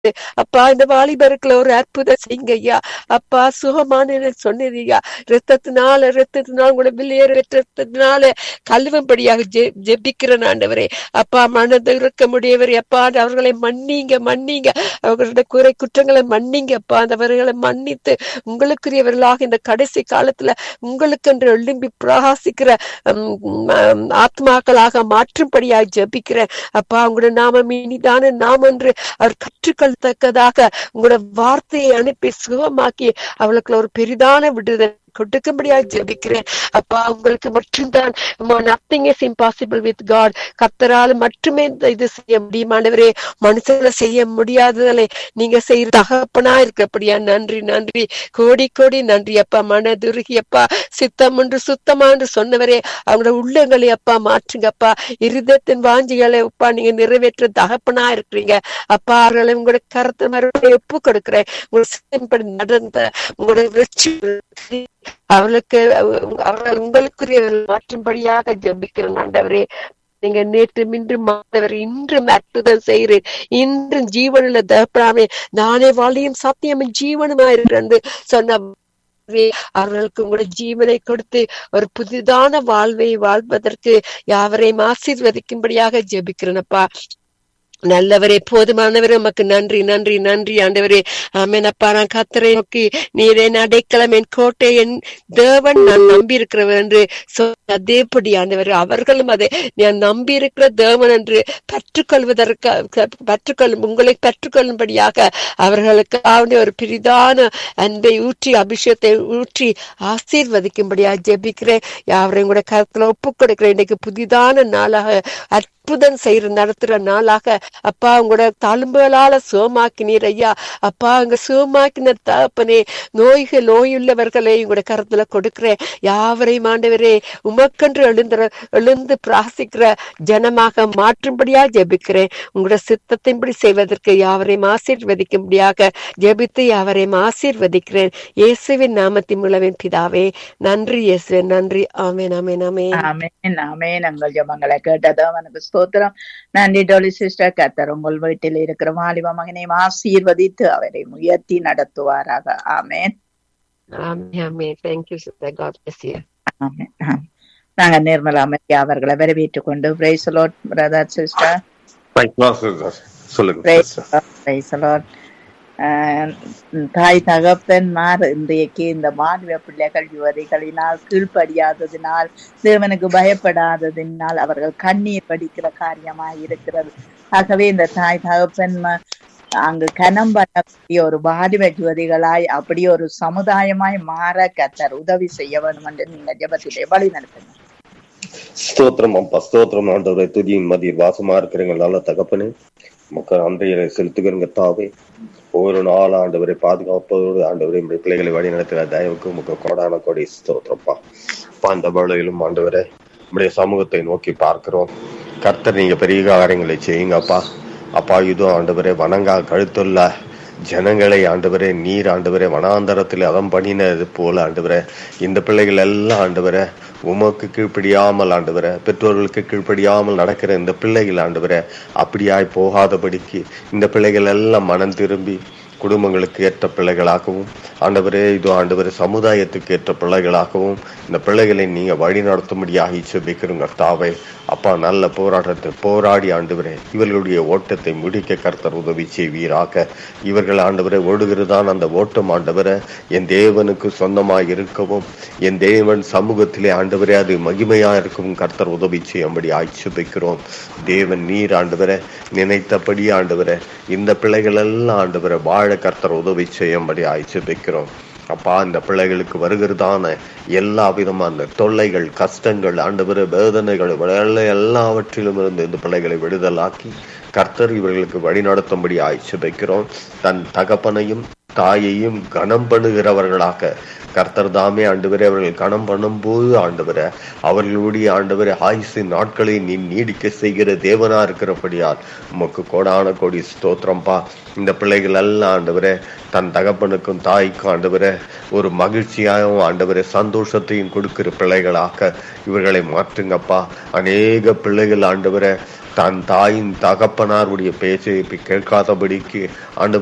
அப்பா இந்த வாலிபருக்குள்ள ஒரு அற்புதம் செய்யுங்க ஐயா அப்பா சுகமான சொன்னீங்க ரத்தத்தினால ரத்தத்தினால கூட வெளியேற ரத்தத்தினால கழுவும்படியாக ஜெ ஜெபிக்கிறேன் ஆண்டவரே அப்பா மனது இருக்க முடியவர் அப்பா அவர்களை மன்னிங்க மன்னிங்க அவர்களுடைய குறை குற்றங்களை மன்னிங்க அப்பா அவர்களை மன்னித்து உங்களுக்குரியவர்களாக இந்த கடைசி காலத்துல உங்களுக்கென்று எழும்பி பிரகாசிக்கிற உம், உம், ஆத்மாக்களாக மாற்றும்படியாக ஜெபிக்கிறேன் அப்பா உங்களோட நாமம் இனிதான நாமம் என்று அவர் கற்றுக்கொள்ளத்தக்கதாக உங்களோட வார்த்தையை அனுப்பி சுகமாக்கி அவளுக்கு ஒரு பெரிதான விடுதலை கொடுக்கும்படியாக ஜெபிக்கிறேன் அப்பா உங்களுக்கு மட்டும்தான் nothing is impossible with God கத்தரால் மட்டுமே இந்த இது செய்ய முடியுமானவரே மனுஷனை செய்ய முடியாததை நீங்க செய்யற தகப்பனா இருக்கப்படியா நன்றி நன்றி கோடி கோடி நன்றி அப்பா மனதுருகி அப்பா சித்தம் என்று சுத்தமா என்று சொன்னவரே அவங்களோட உள்ளங்களை அப்பா மாற்றுங்கப்பா இருதயத்தின் வாஞ்சிகளை அப்பா நீங்க நிறைவேற்ற தகப்பனா இருக்கிறீங்க அப்பா அவர்களை உங்களோட கருத்தை மறுபடியும் ஒப்பு கொடுக்கிறேன் உங்களோட சித்தம்படி நடந்த உங்களோட வெற்றி அவளுக்கு அவர்கள் உங்களுக்குரியவர்கள் மாற்றும்படியாக ஜெபிக்கிறேன் ஆண்டவரே நீங்க நேற்று மின்று மாணவர் இன்றும் அற்புதம் செய்கிறேன் இன்றும் ஜீவனுள்ள தகப்பனாமே நானே வாழியும் சத்தியமும் ஜீவனுமா இருக்கிறேன் என்று சொன்ன அவர்களுக்கு உங்களோட ஜீவனை கொடுத்து ஒரு புதிதான வாழ்வை வாழ்வதற்கு யாவரையும் ஆசீர்வதிக்கும்படியாக ஜெபிக்கிறேனப்பா நல்லவரே போதுமானவரே உமக்கு நன்றி நன்றி நன்றி ஆண்டவரே ஆமென் அப்பா நான் கத்தரை நோக்கி நீர் என் அடைக்கலம் என் கோட்டை என் தேவன் நான் நம்பி இருக்கிறவர் என்று சொன்ன அதேபடி ஆண்டவர் அவர்களும் அதை நான் நம்பி இருக்கிற தேவன் என்று கற்றுக்கொள்வதற்கு கற்றுக்கொள்ளும் உங்களை கற்றுக்கொள்ளும்படியாக அவர்களுக்கு ஒரு பிரிதான அன்பை ஊற்றி அபிஷேகத்தை ஊற்றி ஆசீர்வதிக்கும்படியாக ஜெபிக்கிறேன் யாவரையும் கூட கருத்துல ஒப்புக் கொடுக்கிறேன் இன்னைக்கு புதிதான நாளாக அற்புதம் செய்யற நடத்துற நாளாக அப்பா உங்களோட தழும்புகளால சுகமாக்கினீர் ஐயா அப்பா அங்க சுகமாக்கின தகப்பனே நோய்கள் நோயுள்ளவர்களை உங்களோட கருத்துல கொடுக்கிறேன் யாவரையும் ஆண்டவரே உமக்கென்று எழுந்துற எழுந்து பிராசிக்கிற ஜனமாக மாற்றும்படியா ஜெபிக்கிறேன் உங்களோட சித்தத்தின்படி செய்வதற்கு யாவரையும் ஆசீர்வதிக்கும்படியாக ஜெபித்து யாவரையும் ஆசீர்வதிக்கிறேன் இயேசுவின் நாமத்தின் மூலவின் பிதாவே நன்றி இயேசுவின் நன்றி ஆமேன் ஆமேன் ஆமேன் ஆமென் ஆமென் எங்கள் ஜெபங்களை கேட்டதோ அவனுக்கு ஸ்தோத்திரம் நன்றி டோலி சிஸ்டர் கத்தர் உங்கள் வீட்டில் இருக்கிற வாலிப மகனையும் ஆசீர்வதித்து அவரை உயர்த்தி நடத்துவாராக amen amen amen thank you sister God bless you amen amen. நாங்க நிர்மலா அம்மையா அவர்களை வரவேற்றுக் கொண்டு பிரைசலோட் பிரதர் சிஸ்டர் சொல்லுங்க Praise sister. God, praise the Lord. ஆஹ் தாய் தகப்பன்மார் இன்றைக்கு இந்த மாணவ பிள்ளைகள் யுவதிகளினால் கீழ்ப்படியாததினால் தேவனுக்கு பயப்படாததினால் அவர்கள் கண்ணீர் படிக்கிற காரியமாய் இருக்கிறது ஆகவே இந்த தாய் தகப்பன் அங்கு கனம் பண்ணக்கூடிய ஒரு பாதிவ யுவதிகளாய் அப்படி ஒரு சமுதாயமாய் மாற கத்தர் உதவி செய்ய வேண்டும் என்று நீங்க ஜெபத்திலே வழி நடத்துங்க ஸ்தோத்திரம் அப்பா ஸ்தோத்திரம் ஆண்டவரை துதியின் மதிய வாசமா இருக்கிறவங்க நல்ல தகப்பனே மக்கள் அன்றைய செலுத்துகிறங்க தாவே ஒவ்வொரு நாள் ஆண்டவரை பாதுகாப்பதோடு ஆண்டவரை நம்முடைய பிள்ளைகளை வழி நடத்துகிற தயவுக்கு உமக்கு கோடான கோடி ஸ்தோத்திரப்பா அப்பா அந்த வேளையிலும் ஆண்டவரை நம்முடைய சமூகத்தை நோக்கி பார்க்கிறோம் கர்த்தர் நீங்க பெரிய காரியங்களை செய்யுங்கப்பா அப்பா இதோ ஆண்டவரே வணங்கா கழுத்துள்ள ஜனங்களை ஆண்டவரே நீர் ஆண்டவரே வனாந்தரத்தில் அதம் பண்ணினது போல ஆண்டவரே இந்த பிள்ளைகள் எல்லாம் ஆண்டவரே உமக்கு கீழ்ப்படியாமல் ஆண்டவரே பெற்றோர்களுக்கு கீழ்ப்படியாமல் நடக்கிற இந்த பிள்ளைகள் ஆண்டவரே அப்படியாய் போகாதபடிக்கு இந்த பிள்ளைகள் எல்லாம் மனம் திரும்பி குடும்பங்களுக்கு ஏற்ற பிள்ளைகளாகவும் ஆண்டவரே இதோ ஆண்டவரே சமுதாயத்துக்கு ஏற்ற பிள்ளைகளாகவும் இந்த பிள்ளைகளை நீங்க வழி நடத்தும்படியாக செபிக்கிறோங்க தாவே அப்பா நல்ல போராட்டத்தை போராடி ஆண்டவரே இவர்களுடைய ஓட்டத்தை முடிக்க கர்த்தர் உதவி செய்வீராக இவர்கள் ஆண்டவரை ஓடுகிறதான் அந்த ஓட்டம் ஆண்டவரை என் தேவனுக்கு சொந்தமாய் இருக்கவும் என் தேவன் சமூகத்திலே ஆண்டவரே அது மகிமையா இருக்கவும் கர்த்தர் உதவி செய்யும்படி ஆட்சேபிக்கிறோம் தேவன் நீர் ஆண்டவரை நினைத்தபடி ஆண்டவரை இந்த பிள்ளைகள் எல்லாம் ஆண்டவரை வாழ கர்த்தர் உதவி செய்யும்படி ஆட்சேபிக்கிறோம் அப்பா இந்த பிள்ளைகளுக்கு வருகிறதான எல்லா விதமான தொல்லைகள் கஷ்டங்கள் ஆண்டவர வேதனைகள் வெள்ள எல்லாவற்றிலும் இருந்து இந்த பிள்ளைகளை விடுதலாக்கி கர்த்தர் இவர்களுக்கு வழி நடத்தும்படி ஆய்ச்சிபிக்கிறோம் தன் தகப்பனையும் தாயையும் கனம் பண்ணுகிறவர்களாக கர்த்தர் தாமே ஆண்டவரே அவர்கள் கணம் பண்ணும்போது ஆண்டவரே அவர்களுடைய ஆண்டவரே ஆயுசின் நாட்களை நீ நீடிக்க செய்கிற தேவனா இருக்கிறபடியால் உமக்கு கோடான கோடி ஸ்தோத்திரம்பா இந்த பிள்ளைகள் எல்லாம் ஆண்டவரே தன் தகப்பனுக்கும் தாய்க்கும் ஆண்டவரே ஒரு மகிழ்ச்சியாகவும் ஆண்டவரே சந்தோஷத்தையும் கொடுக்கிற பிள்ளைகளாக இவர்களை மாற்றுங்கப்பா அநேக பிள்ளைகள் ஆண்டவரே தன் தாயின் தகப்பனாருடைய பேச்சை கேட்காதபடிக்கு ஆண்டு